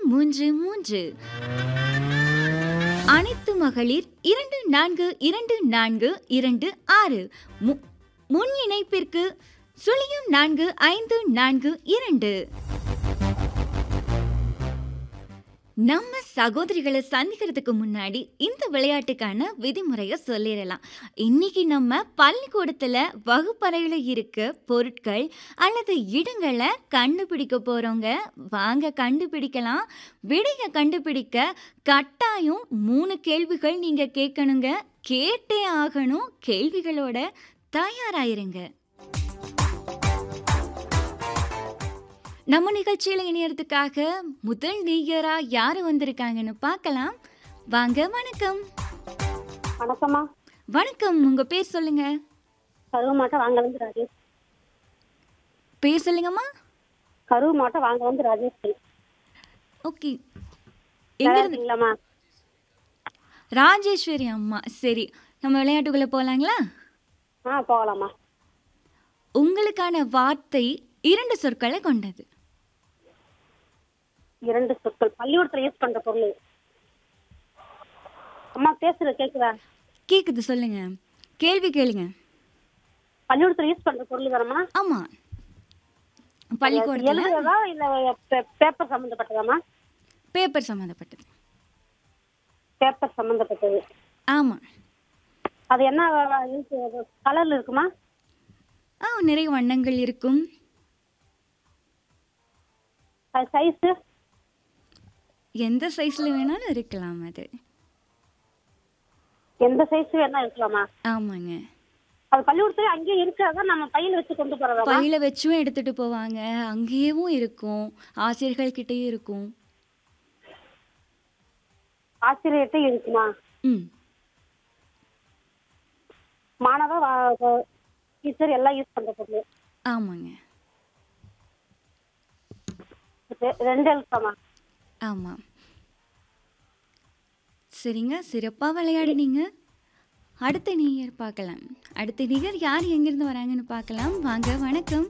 மூன்று மூன்று அனைத்து மகளிர் இரண்டு நான்கு இரண்டு நான்கு இரண்டு ஆறு மு- முன் இணைப்பிற்கு சுழியம் நான்கு ஐந்து நான்கு இரண்டு நம்ம சகோதரிகளை சந்திக்கிறதுக்கு முன்னாடி இந்த விளையாட்டுக்கான விதிமுறையை சொல்லிடலாம் இன்னைக்கு நம்ம பள்ளிக்கூடத்தில் வகுப்பறையில் இருக்க பொருட்கள் அல்லது இடங்களை கண்டுபிடிக்க போகிறோங்க வாங்க கண்டுபிடிக்கலாம் விடையை கண்டுபிடிக்க கட்டாயம் மூணு கேள்விகள் நீங்கள் கேட்கணுங்க கேட்டே ஆகணும் கேள்விகளோட தயாராயிருங்க நம்ம நிகழ்ச்சியில் இணையறதுக்காக முதல் நீயரா யாரு வந்திருக்காங்கன்னு பார்க்கலாம் வாங்க வணக்கம் வணக்கம்மா வணக்கம் உங்க பேர் சொல்லுங்க கருவு மாட்டை வாங்க வந்து ராஜேஷ் பேர் சொல்லுங்கம்மா கருவு மாட்டை வாங்க வந்து ராஜேஷ் ஓகே எங்க இருந்து இருக்கீங்களாம்மா ராஜேஸ்வரி அம்மா சரி நம்ம விளையாட்டுக்குள்ள போலாங்களா ஆ போகலாம்மா உங்களுக்கான வார்த்தை இரண்டு சொற்களை கொண்டது இரண்டு சொற்கள் பள்ளிக்கூடத்துல யூஸ் பண்ற பொருள் அம்மா பேசுறது கேக்குதா கேக்குது சொல்லுங்க கேள்வி கேளுங்க பள்ளிக்கூடத்துல யூஸ் பண்ற பொருள் தானம்மா ஆமா பள்ளிக்கூடத்துல எழுதுறதா இல்ல பேப்பர் சம்பந்தப்பட்டதாம்மா பேப்பர் சம்மந்தப்பட்டது பேப்பர் சம்பந்தப்பட்டது ஆமா அது என்ன கலர்ல இருக்குமா ஆ நிறைய வண்ணங்கள் இருக்கும் அது சைஸ் எந்த சைஸ்ல வேணாலும் இருக்கலாம் அது எந்த சைஸ் வேணா இருக்கலாமா ஆமாங்க அது பள்ளிக்கூடத்துல அங்கேயே இருக்காதா நம்ம பையில வச்சு கொண்டு போறதாமா பையில வச்சும் எடுத்துட்டு போவாங்க அங்கேயும் இருக்கும் ஆசிரியர்கள் கிட்டயும் இருக்கும் ஆசிரியர்கிட்ட இருக்குமா ம் மாணவர் டீச்சர் எல்லாம் யூஸ் பண்ற பொருள் ஆமாங்க ரெ- ரெண்டு எழுத்தாமா ஆமாம் சரிங்க சிறப்பாக விளையாடினீங்க அடுத்த நீயர் பார்க்கலாம் அடுத்த நிகர் யார் எங்கேருந்து வராங்கன்னு பார்க்கலாம் வாங்க வணக்கம்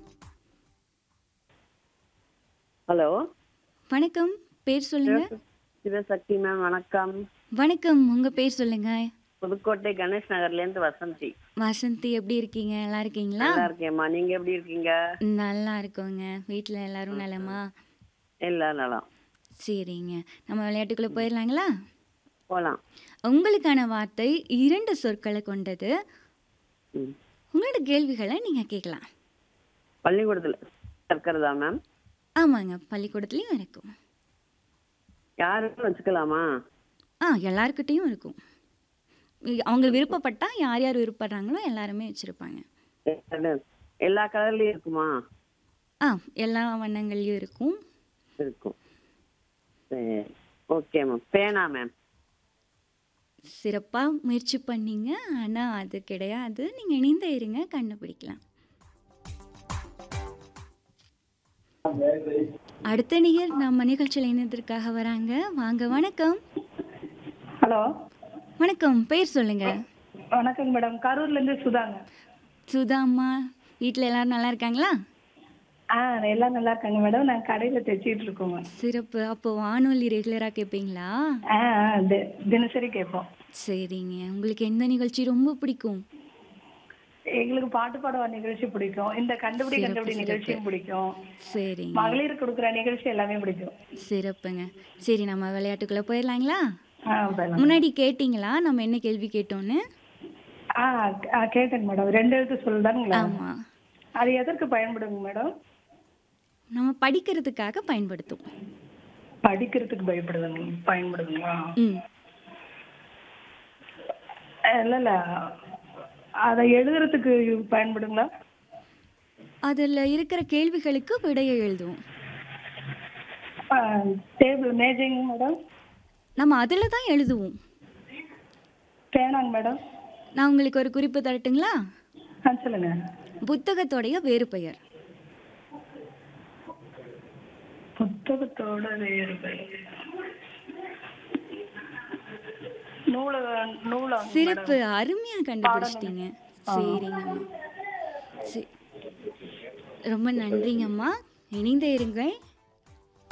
ஹலோ வணக்கம் பேர் சொல்லுங்க சிவசக்தி மேம் வணக்கம் வணக்கம் உங்கள் பேர் சொல்லுங்க புதுக்கோட்டை கணேஷ் நகர்ல இருந்து வசந்தி வசந்தி எப்படி இருக்கீங்க நல்லா இருக்கீங்களா நல்லா இருக்கேம்மா நீங்க எப்படி இருக்கீங்க நல்லா இருக்கோங்க வீட்டில் எல்லாரும் நலமா எல்லாம் நலம் சரிங்க நம்ம விளையாட்டுக்குள்ளே போயிடலாங்களா போலாம் உங்களுக்கான வார்த்தை இரண்டு சொற்களை கொண்டது ம். உங்களோட கேள்விகளை நீங்கள் கேட்கலாம் பள்ளிக்கூடத்துல இருக்கிறதா மேம் ஆமாங்க பள்ளிக்கூடத்துலேயும் இருக்கும் யாருக்கும் வச்சுக்கலாமா ஆ எல்லாருக்கிட்டேயும் இருக்கும் இ- அவங்க விருப்பப்பட்டா யார் யார் விருப்பப்படுறாங்களோ எல்லாருமே வச்சுருப்பாங்க எல்லா- எல்லா கலர்லயும் இருக்குமா ஆ எல்லா வண்ணங்கள்லையும் இருக்கும் இருக்கும் சரி ஓகே மேம் பேனா மேம் சிறப்பாக முயற்சி பண்ணீங்க ஆனால் அது கிடையாது நீங்கள் இணைந்த இருங்க கண்டுபிடிக்கலாம் அடுத்த நிகர் நம்ம நிகழ்ச்சியில் இணைந்ததற்காக வராங்க வாங்க வணக்கம் ஹலோ வணக்கம் பேர் சொல்லுங்க வணக்கங்க மேடம் கரூர்ல இருந்து சுதாங்க சுதா அம்மா வீட்டில் எல்லாரும் நல்லா இருக்காங்களா ஆ எல்லாம் நல்லா இருக்காங்க மேடம் நாங்க கடையில தைச்சிட்டு இருக்கோங்க சிறப்பு அப்போ வானொலி ரெகுலராக கேட்பீங்களா ஆ ஆ, தி- தினசரி கேட்போம் சரிங்க உங்களுக்கு எந்த நிகழ்ச்சி ரொம்ப பிடிக்கும் எங்களுக்கு பாட்டு பாட நிகழ்ச்சி பிடிக்கும் இந்த கண்டுபிடி சிறப்பு, கண்டுபிடி சிறப்பு. நிகழ்ச்சியும் பிடிக்கும் சரிங்க மகளிர் கொடுக்குற நிகழ்ச்சி எல்லாமே பிடிக்கும் சிறப்புங்க சரி நம்ம விளையாட்டுக்குள்ளே போயிடலாங்களா ஆ போயிடலாம். முன்னாடி கேட்டிங்களா நம்ம என்ன கேள்வி கேட்டோன்னு ஆ ஆ, கேட்டேங்க மேடம் ரெண்டு எழுத்து சொல்லுதாங்களா ஆமாம் அது எதற்கு பயன்படுங்க மேடம் நம்ம படிக்கிறதுக்காக பயன்படுத்தும் படிக்கிறதுக்கு பயப்படுதுங்க பயன்படுதுங்களா ம் இல்ல இல்ல அதை எழுதுறதுக்கு பயன்படுங்களா அதில் இருக்கிற கேள்விகளுக்கு விடையை எழுதுவோம் டேபிள் மேஜைங்க மேடம் நம்ம அதில் தான் எழுதுவோம் பேனாங்க மேடம் நான் உங்களுக்கு ஒரு குறிப்பு தரட்டுங்களா ஆ சொல்லுங்க புத்தகத்தோடைய வேறு பெயர் புத்தகத்தோட வேறு பெயர். நூலக நூலகம் சிறப்பு அருமையாக கண்டுபிடிச்சிட்டீங்க சரிங்கம்மா சரி ரொம்ப நன்றிங்கம்மா இணைந்தே இருங்கள்